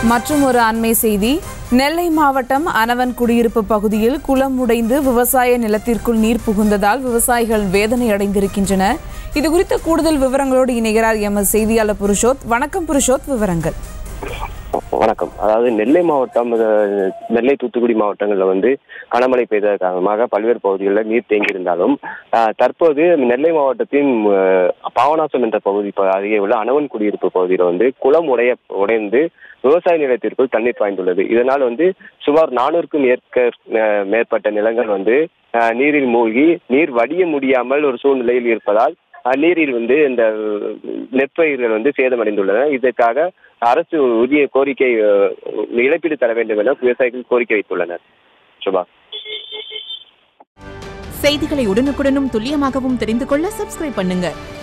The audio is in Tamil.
மற்றும் ஒரு அண்மை செய்தி நெல்லை மாவட்டம் அனவன் குடியிருப்பு பகுதியில் குளம் உடைந்து விவசாய நிலத்திற்குள் நீர் புகுந்ததால் விவசாயிகள் வேதனை அடைந்திருக்கின்றனர் இது குறித்த கூடுதல் விவரங்களோடு இணைகிறார் எமது செய்தியாளர் புருஷோத் வணக்கம் புருஷோத் விவரங்கள் வணக்கம் அதாவது நெல்லை மாவட்டம் அஹ், நெல்லை தூத்துக்குடி மாவட்டங்களில் வந்து கனமழை பெய்த காரணமாக பல்வேறு பகுதிகளில் நீர் தேங்கியிருந்தாலும் அஹ், தற்போது நெல்லை மாவட்டத்தின் அஹ், பாபநாசம் என்ற பகுதி ப- அருகே உள்ள அணவன் குடியிருப்பு பகுதியில் வந்து குளம் உடைய உடைந்து விவசாய நிலத்திற்குள் தண்ணீர் பாய்ந்துள்ளது இதனால் வந்து சுமார் நானூறுக்கும் மேற்க அஹ், மேற்பட்ட நிலங்கள் வந்து அஹ், நீரில் மூழ்கி நீர் வடிய முடியாமல் ஒரு சூழ்நிலையில் இருப்பதால் அஹ், நீரில் வந்து இந்த நெற்பயிர்கள் வந்து சேதமடைந்துள்ளன இதற்காக அரசு உரிய கோரிக்கை அஹ், இழப்பீடு தர வேண்டும் என விவசாயிகள் கோரிக்கை வைத்துள்ளனர் சுபா செய்திகளை உடனுக்குடனும் துல்லியமாகவும் தெரிந்து கொள்ள சப்ஸ்கிரைப் பண்ணுங்க